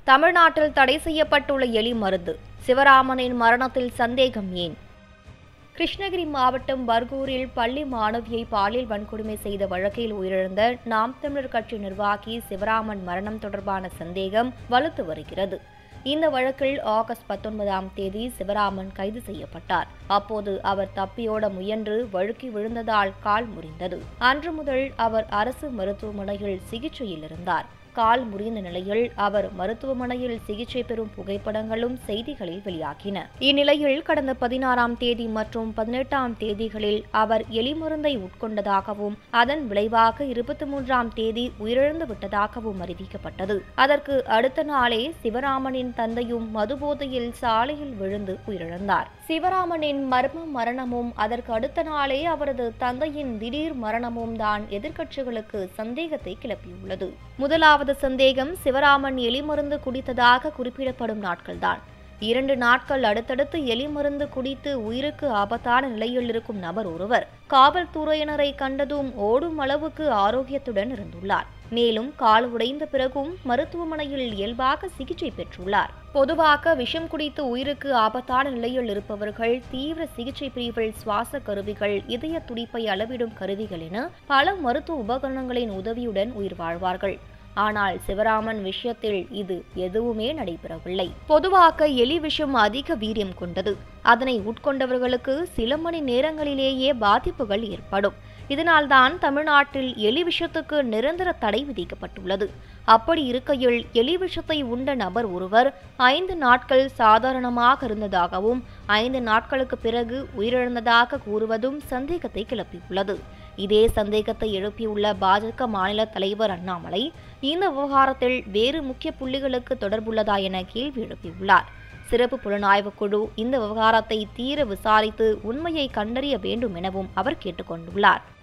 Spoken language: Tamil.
தமிழ்நாட்டில் தடை செய்யப்பட்டுள்ள எலி மருந்து சிவராமனின் மரணத்தில் சந்தேகம் ஏன் கிருஷ்ணகிரி மாவட்டம் பர்கூரில் பள்ளி மாணவியை பாலியல் வன்கொடுமை செய்த வழக்கில் உயிரிழந்த நாம் தமிழர் கட்சி நிர்வாகி சிவராமன் மரணம் தொடர்பான சந்தேகம் வலுத்து வருகிறது இந்த வழக்கில் ஆகஸ்ட் பத்தொன்பதாம் தேதி சிவராமன் கைது செய்யப்பட்டார் அப்போது அவர் தப்பியோட முயன்று வழுக்கி விழுந்ததால் கால் முறிந்தது அன்று முதல் அவர் அரசு மருத்துவமனையில் சிகிச்சையில் இருந்தார் கால் முறிந்த நிலையில் அவர் மருத்துவமனையில் சிகிச்சை பெறும் புகைப்படங்களும் செய்திகளில் வெளியாகின இந்நிலையில் கடந்த பதினாறாம் தேதி மற்றும் பதினெட்டாம் தேதிகளில் அவர் எலிமருந்தை உட்கொண்டதாகவும் அதன் விளைவாக இருபத்தி மூன்றாம் தேதி உயிரிழந்து விட்டதாகவும் அறிவிக்கப்பட்டது அதற்கு அடுத்த நாளே சிவராமனின் தந்தையும் மதுபோதையில் சாலையில் விழுந்து உயிரிழந்தார் சிவராமனின் மர்ம மரணமும் அதற்கு அடுத்த நாளே அவரது தந்தையின் திடீர் மரணமும் தான் எதிர்க்கட்சிகளுக்கு சந்தேகத்தை கிளப்பியுள்ளது முதலாவது சந்தேகம் சிவராமன் எலிமருந்து குடித்ததாக குறிப்பிடப்படும் நாட்கள்தான் இரண்டு நாட்கள் அடுத்தடுத்து எலிமருந்து குடித்து உயிருக்கு ஆபத்தான நிலையில் இருக்கும் நபர் ஒருவர் காவல்துறையினரை கண்டதும் ஓடும் அளவுக்கு ஆரோக்கியத்துடன் இருந்துள்ளார் மேலும் கால் உடைந்த பிறகும் மருத்துவமனையில் இயல்பாக சிகிச்சை பெற்றுள்ளார் பொதுவாக விஷம் குடித்து உயிருக்கு ஆபத்தான நிலையில் இருப்பவர்கள் தீவிர சிகிச்சை பிரிவில் சுவாச கருவிகள் இதய துடிப்பை அளவிடும் கருவிகள் என பல மருத்துவ உபகரணங்களின் உதவியுடன் உயிர் வாழ்வார்கள் ஆனால் சிவராமன் விஷயத்தில் இது எதுவுமே நடைபெறவில்லை பொதுவாக எலி விஷம் அதிக வீரியம் கொண்டது அதனை உட்கொண்டவர்களுக்கு சில மணி நேரங்களிலேயே பாதிப்புகள் ஏற்படும் இதனால்தான் தமிழ்நாட்டில் எலி விஷத்துக்கு நிரந்தர தடை விதிக்கப்பட்டுள்ளது அப்படி இருக்கையில் எலி விஷத்தை உண்ட நபர் ஒருவர் ஐந்து நாட்கள் சாதாரணமாக இருந்ததாகவும் ஐந்து நாட்களுக்கு பிறகு உயிரிழந்ததாக கூறுவதும் சந்தேகத்தை கிளப்பியுள்ளது இதே சந்தேகத்தை எழுப்பியுள்ள பாஜக மாநில தலைவர் அண்ணாமலை இந்த விவகாரத்தில் வேறு முக்கிய புள்ளிகளுக்கு தொடர்புள்ளதா என கேள்வி எழுப்பியுள்ளார் சிறப்பு புலனாய்வுக் குழு இந்த விவகாரத்தை தீர விசாரித்து உண்மையை கண்டறிய வேண்டும் எனவும் அவர் கேட்டுக்கொண்டுள்ளார்